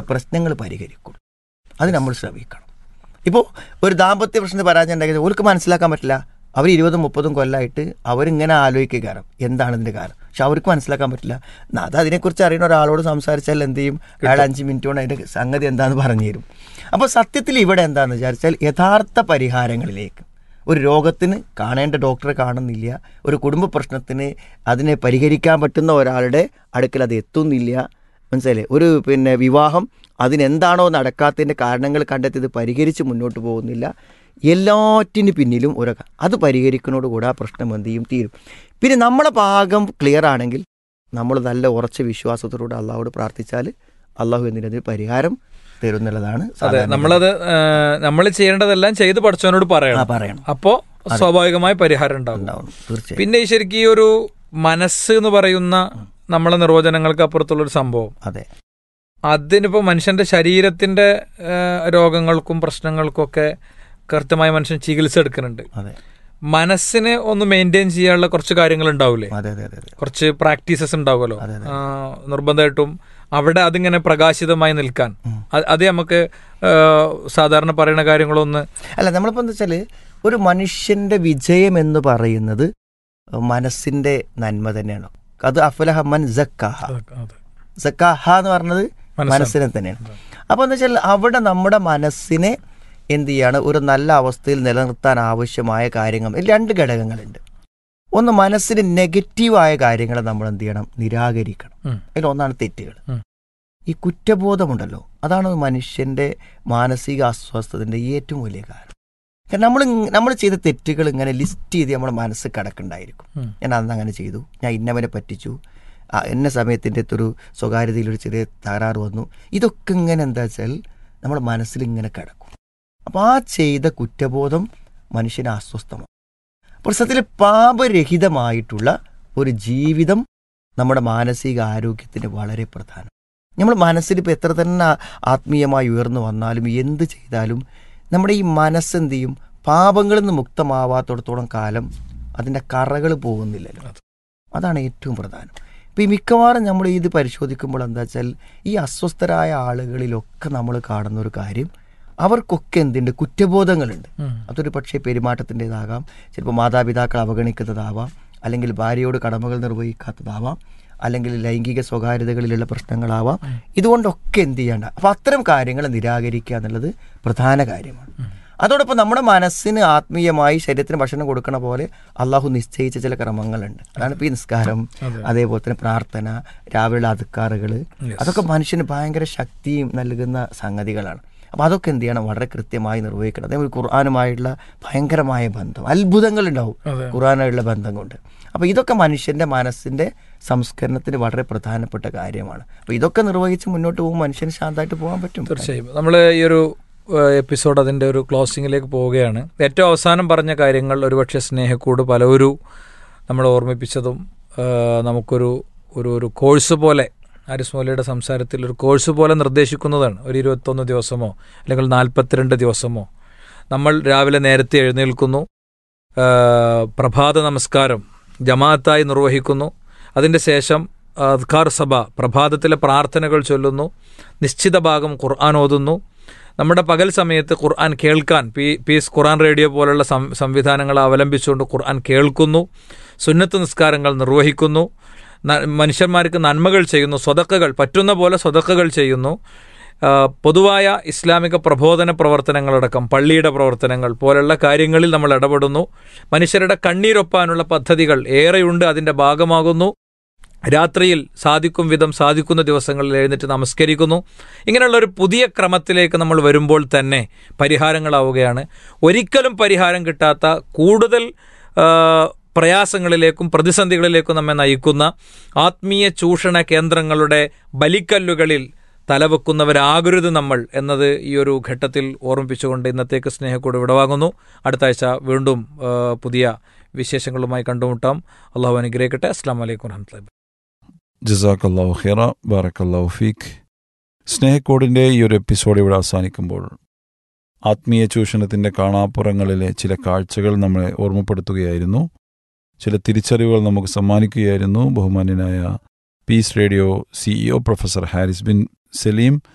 പ്രശ്നങ്ങൾ പരിഹരിക്കുള്ളൂ അത് നമ്മൾ ശ്രമിക്കണം ഇപ്പോൾ ഒരു ദാമ്പത്യ പ്രശ്നത്തിൽ പരാജയം ഉണ്ടാക്കിയത് ഓർക്ക് മനസ്സിലാക്കാൻ പറ്റില്ല അവർ ഇരുപതും മുപ്പതും കൊല്ലമായിട്ട് അവരിങ്ങനെ ആലോചിക്കുക കാരണം എന്താണ് ഇതിൻ്റെ കാരണം പക്ഷെ അവർക്ക് മനസ്സിലാക്കാൻ പറ്റില്ല എന്നാ അത് അതിനെക്കുറിച്ച് അറിയുന്ന ഒരാളോട് സംസാരിച്ചാൽ എന്ത് ചെയ്യും അയാൾ അഞ്ച് മിനിറ്റ് കൊണ്ട് അതിൻ്റെ സംഗതി എന്താണെന്ന് പറഞ്ഞു തരും അപ്പോൾ സത്യത്തിൽ ഇവിടെ എന്താണെന്ന് വിചാരിച്ചാൽ യഥാർത്ഥ പരിഹാരങ്ങളിലേക്ക് ഒരു രോഗത്തിന് കാണേണ്ട ഡോക്ടറെ കാണുന്നില്ല ഒരു കുടുംബ പ്രശ്നത്തിന് അതിനെ പരിഹരിക്കാൻ പറ്റുന്ന ഒരാളുടെ അടുക്കൽ അത് എത്തുന്നില്ല മനസ്സിലായില്ലേ ഒരു പിന്നെ വിവാഹം അതിനെന്താണോ നടക്കാത്തതിൻ്റെ കാരണങ്ങൾ കണ്ടെത്തി ഇത് പരിഹരിച്ച് മുന്നോട്ട് പോകുന്നില്ല എല്ലാറ്റിന് പിന്നിലും ഒരു അത് പരിഹരിക്കുന്നതോടുകൂടി ആ പ്രശ്നം എന്ത് ചെയ്യും തീരും പിന്നെ നമ്മളെ ഭാഗം ക്ലിയർ ആണെങ്കിൽ നമ്മൾ നല്ല ഉറച്ച വിശ്വാസത്തോടെ അള്ളാഹോട് പ്രാർത്ഥിച്ചാൽ അള്ളാഹു എന്തിനതിന് പരിഹാരം തരും എന്നുള്ളതാണ് അതെ സാധാരണ നമ്മളത് നമ്മൾ ചെയ്യേണ്ടതെല്ലാം ചെയ്ത് പഠിച്ചവനോട് ആ, പറയണം പറയണം അപ്പോ സ്വാഭാവികമായ പരിഹാരം ഉണ്ടാകും ഉണ്ടാവണം തീർച്ചയായും പിന്നെ ഈ ശരിക്കും ഈ ഒരു മനസ്സ് എന്ന് പറയുന്ന നമ്മളെ നിർവചനങ്ങൾക്ക് അപ്പുറത്തുള്ള ഒരു സംഭവം അതെ അതിനിപ്പോ മനുഷ്യന്റെ ശരീരത്തിന്റെ ആ, രോഗങ്ങൾക്കും പ്രശ്നങ്ങൾക്കും ഒക്കെ കൃത്യമായി മനുഷ്യൻ ചികിത്സ എടുക്കുന്നുണ്ട് അതെ മനസ്സിനെ ഒന്ന് മെയിൻറ്റെയിൻ ചെയ്യാനുള്ള കുറച്ച് കാര്യങ്ങൾ ഉണ്ടാവില്ലേ അതെ അതെ അതെ അതെ കുറച്ച് പ്രാക്ടീസസ് ഉണ്ടാവുമല്ലോ അതെ, അതെ. ആ, നിർബന്ധമായിട്ടും അവിടെ അതിങ്ങനെ പ്രകാശിതമായി നിൽക്കാൻ ഉം. അത് അത് നമുക്ക് ആ, സാധാരണ പറയുന്ന കാര്യങ്ങളൊന്ന് അല്ല നമ്മളിപ്പോൾ എന്താ വെച്ചാൽ ഒരു മനുഷ്യന്റെ വിജയം എന്ന് പറയുന്നത് മനസ്സിന്റെ നന്മ തന്നെയാണ് അത് അഫലഹമ്മൻ ജക്കാഹ സക്കാഹ എന്ന് പറഞ്ഞത് മനസ്സാണ്. മനസ്സിനെ തന്നെയാണ് അപ്പോൾ എന്താ വെച്ചാൽ അവിടെ നമ്മുടെ മനസ്സിനെ എന്ത് ചെയ്യാണ് ഒരു നല്ല അവസ്ഥയിൽ നിലനിർത്താൻ ആവശ്യമായ കാര്യങ്ങൾ ഇതിൽ രണ്ട് ഘടകങ്ങളുണ്ട് ഒന്ന് മനസ്സിന് നെഗറ്റീവായ കാര്യങ്ങളെ നമ്മൾ എന്ത് ചെയ്യണം നിരാകരിക്കണം ഉം. അതിൽ ഒന്നാണ് തെറ്റുകൾ ഉം. ഈ കുറ്റബോധമുണ്ടല്ലോ അതാണ് മനുഷ്യന്റെ മാനസിക അസ്വസ്ഥതയുടെ ഏറ്റവും വലിയ കാരണം കാരണം നമ്മൾ നമ്മൾ ചെയ്ത തെറ്റുകൾ ഇങ്ങനെ ലിസ്റ്റ് ചെയ്ത് നമ്മുടെ മനസ്സ് കിടക്കുന്നുണ്ടായിരിക്കും ഉം. ഞാൻ അന്ന് അങ്ങനെ ചെയ്തു ഞാൻ ഇന്നവനെ പറ്റിച്ചു ആ, എന്ന സമയത്തിൻ്റെ ഒരു സ്വകാര്യതയിൽ ഒരു ചെറിയ തകരാറ് വന്നു ഇതൊക്കെ ഇങ്ങനെ എന്താ വെച്ചാൽ നമ്മുടെ മനസ്സിൽ ഇങ്ങനെ കിടക്കും അപ്പോൾ ആ ചെയ്ത കുറ്റബോധം മനുഷ്യനെ അസ്വസ്ഥമാണ് പ്രശ്നത്തിൽ പാപരഹിതമായിട്ടുള്ള ഒരു ജീവിതം നമ്മുടെ മാനസിക ആരോഗ്യത്തിന് വളരെ പ്രധാനം നമ്മൾ മനസ്സിൽ ഇപ്പോൾ എത്ര തന്നെ ആത്മീയമായി ഉയർന്നു വന്നാലും എന്ത് ചെയ്താലും നമ്മുടെ ഈ മനസ്സെന്ത് ചെയ്യും പാപങ്ങളിൽ നിന്ന് മുക്തമാവാത്തിടത്തോളം കാലം അതിൻ്റെ കറകൾ പോകുന്നില്ലല്ലോ അതാണ് ഏറ്റവും പ്രധാനം ഇപ്പം ഈ മിക്കവാറും നമ്മൾ ഇത് പരിശോധിക്കുമ്പോൾ എന്താ വെച്ചാൽ ഈ അസ്വസ്ഥരായ ആളുകളിലൊക്കെ നമ്മൾ കാണുന്ന ഒരു കാര്യം അവർക്കൊക്കെ എന്തുണ്ട് കുറ്റബോധങ്ങളുണ്ട് ഉം. അതൊരു പക്ഷേ പെരുമാറ്റത്തിൻ്റെതാകാം ചിലപ്പോൾ മാതാപിതാക്കൾ അവഗണിക്കുന്നതാവാം അല്ലെങ്കിൽ ഭാര്യയോട് കടമകൾ നിർവഹിക്കാത്തതാവാം അല്ലെങ്കിൽ ലൈംഗിക സ്വകാര്യതകളിലുള്ള പ്രശ്നങ്ങളാവാം ഇതുകൊണ്ടൊക്കെ എന്ത് ചെയ്യേണ്ട അപ്പം അത്തരം കാര്യങ്ങൾ നിരാകരിക്കുക എന്നുള്ളത് പ്രധാന കാര്യമാണ് അതോടൊപ്പം നമ്മുടെ മനസ്സിന് ആത്മീയമായി ശരീരത്തിന് ഭക്ഷണം കൊടുക്കണ പോലെ അള്ളാഹു നിശ്ചയിച്ച ചില ക്രമങ്ങളുണ്ട് അതാണ് ഇപ്പോൾ ഈ നിസ്കാരം അതേപോലെ തന്നെ പ്രാർത്ഥന രാവിലെ അതുക്കാറുകൾ അതൊക്കെ മനുഷ്യന് ഭയങ്കര ശക്തിയും നൽകുന്ന സംഗതികളാണ് അപ്പോൾ അതൊക്കെ എന്ത് ചെയ്യണം വളരെ കൃത്യമായി നിർവഹിക്കണം അതേപോലെ ഖുർആാനുമായിട്ടുള്ള ഭയങ്കരമായ ബന്ധം അത്ഭുതങ്ങൾ ഉണ്ടാവും അതെ. ഖുർആാനായിട്ടുള്ള ബന്ധം കൊണ്ട് അപ്പോൾ ഇതൊക്കെ മനുഷ്യൻ്റെ മനസ്സിൻ്റെ സംസ്കരണത്തിന് വളരെ പ്രധാനപ്പെട്ട കാര്യമാണ് അപ്പോൾ ഇതൊക്കെ നിർവഹിച്ച് മുന്നോട്ട് പോകുമ്പോൾ മനുഷ്യന് ശാന്തമായിട്ട് പോകാൻ പറ്റും തീർച്ചയായും നമ്മൾ ഈ ഒരു എപ്പിസോഡ് അതിൻ്റെ ഒരു ക്ലോസിങ്ങിലേക്ക് പോവുകയാണ് ഏറ്റവും അവസാനം പറഞ്ഞ കാര്യങ്ങൾ ഒരുപക്ഷെ സ്നേഹക്കൂട് പലവരും നമ്മൾ ഓർമ്മിപ്പിച്ചതും ആ, നമുക്കൊരു ഒരു ഒരു കോഴ്സ് പോലെ ആരിസ് മൗലയുടെ സംസാരത്തിൽ ഒരു കോഴ്സ് പോലെ നിർദ്ദേശിക്കുന്നതാണ് ഒരു ഇരുപത്തൊന്ന് ദിവസമോ അല്ലെങ്കിൽ നാൽപ്പത്തിരണ്ട് ദിവസമോ നമ്മൾ രാവിലെ നേരത്തെ എഴുന്നേൽക്കുന്നു ആ, പ്രഭാത നമസ്കാരം ജമാഅത്തായി നിർവഹിക്കുന്നു അതിൻ്റെ ശേഷം അദ്കാർ സഭ പ്രഭാതത്തിലെ പ്രാർത്ഥനകൾ ചൊല്ലുന്നു നിശ്ചിത ഭാഗം ഖുർആൻ ഓതുന്നു നമ്മുടെ പകൽ സമയത്ത് ഖുർആൻ കേൾക്കാൻ പി പീസ് ഖുർആൻ റേഡിയോ പോലുള്ള സം സംവിധാനങ്ങൾ അവലംബിച്ചുകൊണ്ട് ഖുർആൻ കേൾക്കുന്നു സുന്നത്ത് നിസ്കാരങ്ങൾ നിർവഹിക്കുന്നു ന- മനുഷ്യന്മാർക്ക് നന്മകൾ ചെയ്യുന്നു സ്വതക്കകൾ പറ്റുന്ന പോലെ സ്വതക്കകൾ ചെയ്യുന്നു ആ, പൊതുവായ ഇസ്ലാമിക പ്രബോധന പ്രവർത്തനങ്ങളടക്കം പള്ളിയുടെ പ്രവർത്തനങ്ങൾ പോലുള്ള കാര്യങ്ങളിൽ നമ്മൾ ഇടപെടുന്നു മനുഷ്യരുടെ കണ്ണീരൊപ്പാനുള്ള പദ്ധതികൾ ഏറെയുണ്ട് അതിൻ്റെ ഭാഗമാകുന്നു രാത്രിയിൽ സാധിക്കും വിധം സാധിക്കുന്ന ദിവസങ്ങളിൽ എഴുന്നേറ്റ് നമസ്കരിക്കുന്നു ഇങ്ങനെയുള്ള ഒരു പുതിയ ക്രമത്തിലേക്ക് നമ്മൾ വരുമ്പോൾ തന്നെ പരിഹാരങ്ങളാവുകയാണ് ഒരിക്കലും പരിഹാരം കിട്ടാത്ത കൂടുതൽ ആ, പ്രയാസങ്ങളിലേക്കും പ്രതിസന്ധികളിലേക്കും നമ്മെ നയിക്കുന്ന ആത്മീയ ചൂഷണ കേന്ദ്രങ്ങളുടെ ബലിക്കല്ലുകളിൽ തലവെക്കുന്നവരാകരുത് നമ്മൾ എന്നത് ഈ ഒരു ഘട്ടത്തിൽ ഓർമ്മിപ്പിച്ചുകൊണ്ട് ഇന്നത്തേക്ക് സ്നേഹക്കൂട് വിടവാങ്ങുന്നു അടുത്ത ആഴ്ച വീണ്ടും ആ, പുതിയ വിശേഷങ്ങളുമായി കണ്ടുമുട്ടാം അള്ളാഹു അനുഗ്രഹിക്കട്ടെ അസ്സാം വലൈക്കും വരഹമുല്ല ജസാക്കല്ലാഹു ഖിറ ബാറക്കല്ലാഹു ഫീഖ് സ്നേഹക്കോടിൻ്റെ ഈ ഒരു എപ്പിസോഡ് ഇവിടെ അവസാനിക്കുമ്പോൾ ആത്മീയ ചൂഷണത്തിൻ്റെ കാണാപ്പുറങ്ങളിലെ ചില കാഴ്ചകൾ നമ്മളെ ഓർമ്മപ്പെടുത്തുകയായിരുന്നു ചില തിരിച്ചറിവുകൾ നമുക്ക് സമ്മാനിക്കുകയായിരുന്നു ബഹുമാന്യനായ peace radio CEO professor Haris bin Saleem